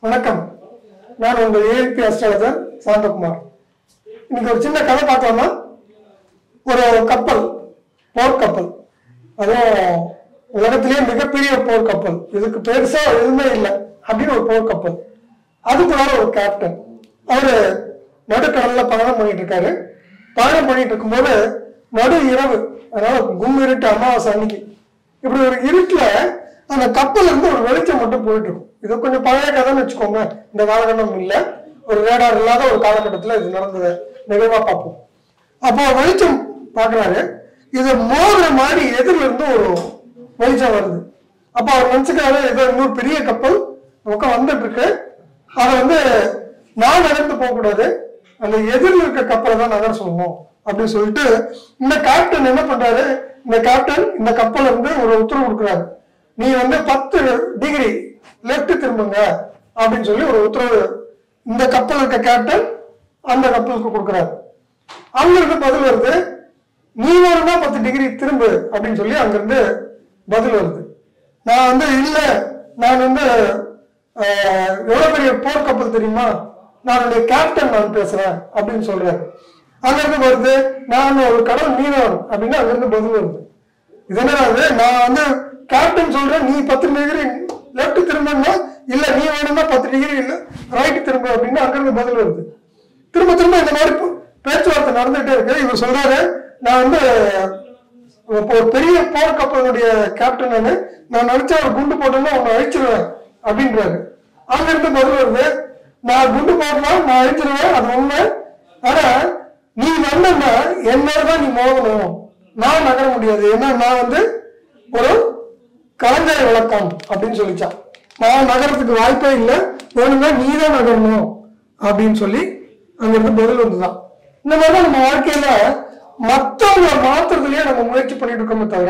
வணக்கம் நான் உங்கள் ஏஎல்பி அஸ்ட்ராலஜர் சாந்தகுமார் இன்னைக்கு ஒரு சின்ன கதை பார்க்கலாமா ஒரு கப்பல் போர் கப்பல் அதுவும் உலகத்திலேயே மிகப்பெரிய போர் கப்பல் இதுக்கு பெருசா எதுவுமே இல்லை அப்படின்னு ஒரு போர் கப்பல் அதுக்குள்ளார ஒரு கேப்டன் அவரு நடுக்கடல்ல பயணம் பண்ணிட்டு இருக்காரு பயணம் பண்ணிட்டு இருக்கும்போது நடு இரவு அதனால கும் இருட்டு அமாவாசை அன்னைக்கு இப்படி ஒரு இருட்டுல அந்த கப்பல்ல இருந்து ஒரு வெளிச்சம் மட்டும் போயிட்டு இருக்கும் இது கொஞ்சம் பழைய கதைன்னு வச்சுக்கோங்க இந்த காலகட்டம் இல்ல ஒரு ரேடார் இல்லாத ஒரு காலகட்டத்துல இது நடந்தது நிகழ்வா பார்ப்போம் அப்போ வெளிச்சம் பாக்குறாரு இது மோதுற மாதிரி எதிரில இருந்து ஒரு வெளிச்சம் வருது அப்போ அவர் நினைச்சுக்கிறாரு ஏதோ இன்னொரு பெரிய கப்பல் பக்கம் வந்துட்டு இருக்கு அதை வந்து நான் நகர்ந்து போகக்கூடாது அந்த எதிரில் இருக்க கப்பலை தான் நகர சொல்லணும் அப்படின்னு சொல்லிட்டு இந்த கேப்டன் என்ன பண்றாரு இந்த கேப்டன் இந்த கப்பலை வந்து ஒரு உத்தரவு கொடுக்குறாரு நீ வந்து பத்து டிகிரி லெஃப்ட் திரும்புங்க அப்படின்னு சொல்லி ஒரு உத்தரவு இந்த கப்பல் இருக்க கேப்டன் அந்த கப்பலுக்கு கொடுக்குறாரு அங்கிருந்து பதில் வருது நீ வேணும்னா பத்து டிகிரி திரும்பு அப்படின்னு சொல்லி அங்கிருந்து பதில் வருது நான் வந்து இல்ல நான் வந்து ஆஹ், எவ்வளவு பெரிய போர் கப்பல் தெரியுமா நான் என்னுடைய கேப்டன் நான் பேசுறேன் அப்படின்னு சொல்றேன் அங்கிருந்து வருது நான் ஒரு கடல் மீனவன் அப்படின்னு அங்கிருந்து பதில் வருது இது என்ன அது நான் வந்து கேப்டன் சொல்றேன் நீ பத்து டிகிரி லெஃப்ட் திரும்பணும்னா இல்ல நீ வேணும்னா பத்து டிகிரி இல்ல ரைட் திரும்ப அப்படின்னு அங்கிருந்து பதில் வருது திரும்ப திரும்ப இந்த மாதிரி பு- பேச்சுவார்த்தை நடந்துட்டே இருக்கு இவர் சொல்றாரு நான் வந்து இப்போ ஒரு பெரிய போர் கப்பலுடைய கேப்டன் நானு நான் நினைச்சா ஒரு குண்டு போட்டேன்னா உன்னை அழிச்சிருவேன் அப்படின்றாரு அங்க இருந்து பதில் வருது நான் குண்டு போடலாம் நான் அழிச்சிருவேன் அது உண்மை ஆனா நீ வந்தன்னா என்னதான் நீ மோதணும் நான் நகர முடியாது ஏன்னா நான் வந்து ஒரு கலைஞரை விளக்கம் அப்படின்னு சொல்லிச்சான் நான் நகரத்துக்கு வாய்ப்பே இல்லை வேணும்னா நீ தான் நகரணும் அப்படின்னு சொல்லி அங்கிருந்து பதில் வந்துதான் இந்த மாதிரி தான் நம்ம வாழ்க்கையில மத்தவங்களை மாத்துறதுலயே நம்ம முயற்சி பண்ணிட்டு இருக்கோமே தவிர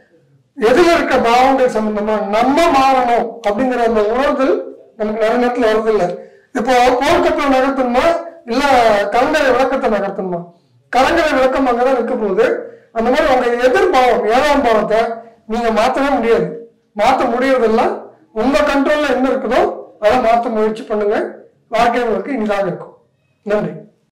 எதுல இருக்க பாவங்கள் சம்பந்தமா நம்ம மாறணும் அப்படிங்கிற அந்த உணர்தல் நமக்கு நிறைய நேரத்துல வருதில்லை இப்போ போர்க்கப்பலை நகர்த்தணுமா இல்ல கலைஞரை விளக்கத்தை நகர்த்தணுமா கலைஞரை விளக்கம் அங்கதான் இருக்க போகுது அந்த மாதிரி உங்க எதிர்பாவம் ஏழாம் பாவத்தை நீங்க மாத்தவே முடியாது மாத்த முடியறதெல்லாம் உங்க கண்ட்ரோல்ல என்ன இருக்குதோ அதை மாத்த முயற்சி பண்ணுங்க வாழ்க்கை உங்களுக்கு இனிதாக இருக்கும் நன்றி